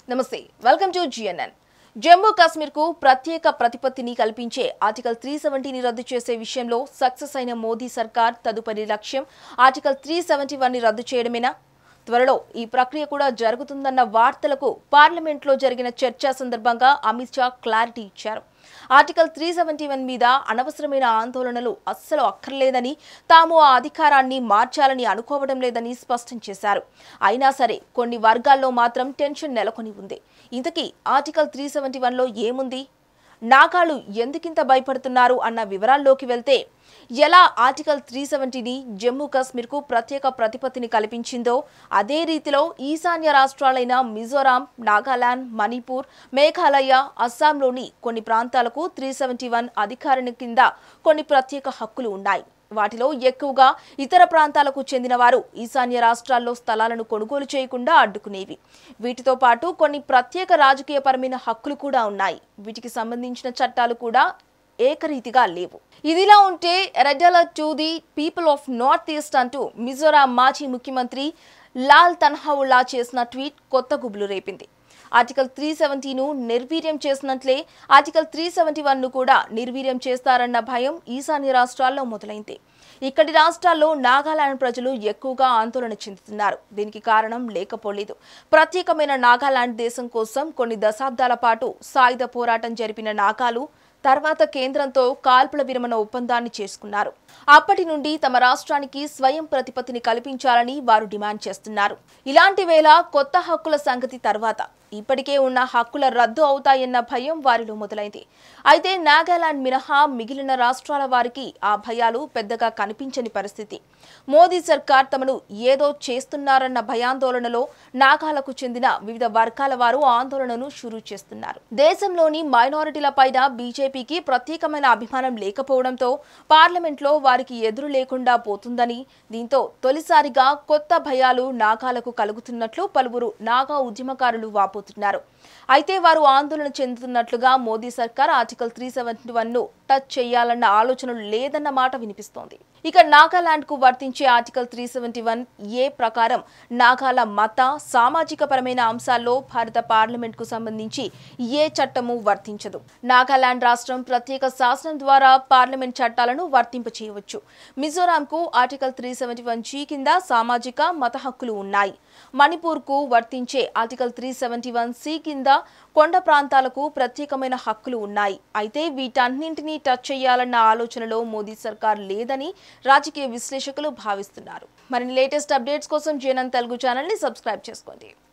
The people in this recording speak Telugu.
నమస్తే welcome to GNN Jammu Kashmir కు ప్రత్యేక ప్రతిపత్తిని కల్పించే ఆర్టికల్ త్రీ సెవెంటీని రద్దు చేసే విషయంలో సక్సెస్ అయిన మోదీ సర్కార్ తదుపరి లక్ష్యం ఆర్టికల్ త్రీ సెవెంటీ వన్ ని రద్దు చేయడమేనా త్వరలో ఈ ప్రక్రియ కూడా జరుగుతుందన్న వార్తలకు పార్లమెంట్లో జరిగిన చర్చ సందర్భంగా అమిత్ షా క్లారిటీ ఇచ్చారు ఆర్టికల్ త్రీ సెవెంటీ వన్ మీద అనవసరమైన ఆందోళనలు అస్సలు అక్కర్లేదని తాము ఆ అధికారాన్ని మార్చాలని అనుకోవడం లేదని స్పష్టం చేశారు అయినా సరే కొన్ని వర్గాల్లో మాత్రం టెన్షన్ నెలకొని ఉంది ఇంతకీ ఆర్టికల్ త్రీ సెవెంటీ వన్లో ఏముంది నాగాలు ఎందుకింత భయపడుతున్నారు అన్న వివరాల్లోకి వెళ్తే ఎలా ఆర్టికల్ త్రీ సెవెంటీని జమ్మూ కాశ్మీర్కు ప్రత్యేక ప్రతిపత్తిని కల్పించిందో అదే రీతిలో ఈశాన్య రాష్ట్రాలైన మిజోరాం నాగాలాండ్ మణిపూర్ మేఘాలయ అస్సాంలోని కొన్ని ప్రాంతాలకు త్రీ సెవెంటీ వన్ అధికారిని కింద కొన్ని ప్రత్యేక హక్కులు ఉన్నాయి వాటిలో ఎక్కువగా ఇతర ప్రాంతాలకు చెందిన వారు ఈశాన్య రాష్ట్రాల్లో స్థలాలను కొనుగోలు చేయకుండా అడ్డుకునేవి వీటితో పాటు కొన్ని ప్రత్యేక రాజకీయపరమైన హక్కులు కూడా ఉన్నాయి వీటికి సంబంధించిన చట్టాలు కూడా ఏకరీతిగా లేవు ఇదిలా ఉంటే red alert to the people of north east అంటూ మిజోరాం మాజీ ముఖ్యమంత్రి లాల్ తన్హౌలా చేసిన ట్వీట్ కొత్త గుబులు రేపింది ఆర్టికల్ త్రీ సెవెంటీను నిర్వీర్యం చేసినట్లే ఆర్టికల్ త్రీ సెవెంటీ వన్ను కూడా నిర్వీర్యం చేస్తారన్న భయం ఈశాన్య రాష్ట్రాల్లో మొదలైంది ఇక్కడి రాష్ట్రాల్లో నాగాలాండ్ ప్రజలు ఎక్కువగా ఆందోళన చెందుతున్నారు దీనికి కారణం లేకపోలేదు ప్రత్యేకమైన నాగాలాండ్ దేశం కోసం కొన్ని దశాబ్దాల పాటు సాయుధ పోరాటం జరిపిన నాగాలు తర్వాత కేంద్రంతో కాల్పుల విరమణ ఒప్పందాన్ని చేసుకున్నారు అప్పటి నుండి తమ రాష్ట్రానికి స్వయం ప్రతిపత్తిని కల్పించాలని వారు డిమాండ్ చేస్తున్నారు ఇలాంటి వేళ కొత్త హక్కుల సంగతి తర్వాత ఇప్పటికే ఉన్న హక్కుల రద్దు అవుతాయన్న భయం వారిలో మొదలైంది అయితే నాగాలాండ్ మినహా మిగిలిన రాష్ట్రాల వారికి ఆ భయాలు పెద్దగా కనిపించని పరిస్థితి మోదీ సర్కార్ తమను ఏదో చేస్తున్నారన్న భయాందోళనలో నాగాలకు చెందిన వివిధ వర్గాల వారు ఆందోళనను షురూ చేస్తున్నారు దేశంలోని మైనారిటీల పైన బీజేపీకి ప్రత్యేకమైన అభిమానం లేకపోవడంతో పార్లమెంట్లో వారికి ఎదురు లేకుండా పోతుందని దీంతో తొలిసారిగా కొత్త భయాలు నాగాలకు కలుగుతున్నట్లు పలువురు నాగా ఉద్యమకారులు వాపోతున్నారు అయితే వారు ఆందోళన చెందుతున్నట్లుగా మోదీ సర్కార్ ఆర్టికల్ త్రీ సెవెంటీ వన్ ను టచ్ చేయాలన్న ఆలోచనలు లేదన్న మాట వినిపిస్తోంది ఇక నాగాలాండ్ కు వర్తించే article three seventy one A ప్రకారం నాగాల మత సామాజిక పరమైన అంశాల్లో భారత పార్లమెంట్ కు సంబంధించి ఏ చట్టము వర్తించదు నాగాలాండ్ రాష్ట్రం ప్రత్యేక శాసనం ద్వారా పార్లమెంట్ చట్టాలను వర్తింప చేయవచ్చు మిజోరాంకు article three seventy one G కింద సామాజిక మత హక్కులు ఉన్నాయి మణిపూర్కు వర్తించే article three seventy one C కింద కొండ ప్రాంతాలకు ప్రత్యేకమైన హక్కులు ఉన్నాయి అయితే వీటన్నింటినీ టచ్ చేయాలన్న ఆలోచనలో మోదీ సర్కార్ లేదని రాజకీయ విశ్లేషకులు భావిస్తున్నారు మరిన్ని లేటెస్ట్ అప్డేట్స్ కోసం జేఎన్ఎన్ తెలుగు ఛానల్ని సబ్స్క్రైబ్ చేసుకోండి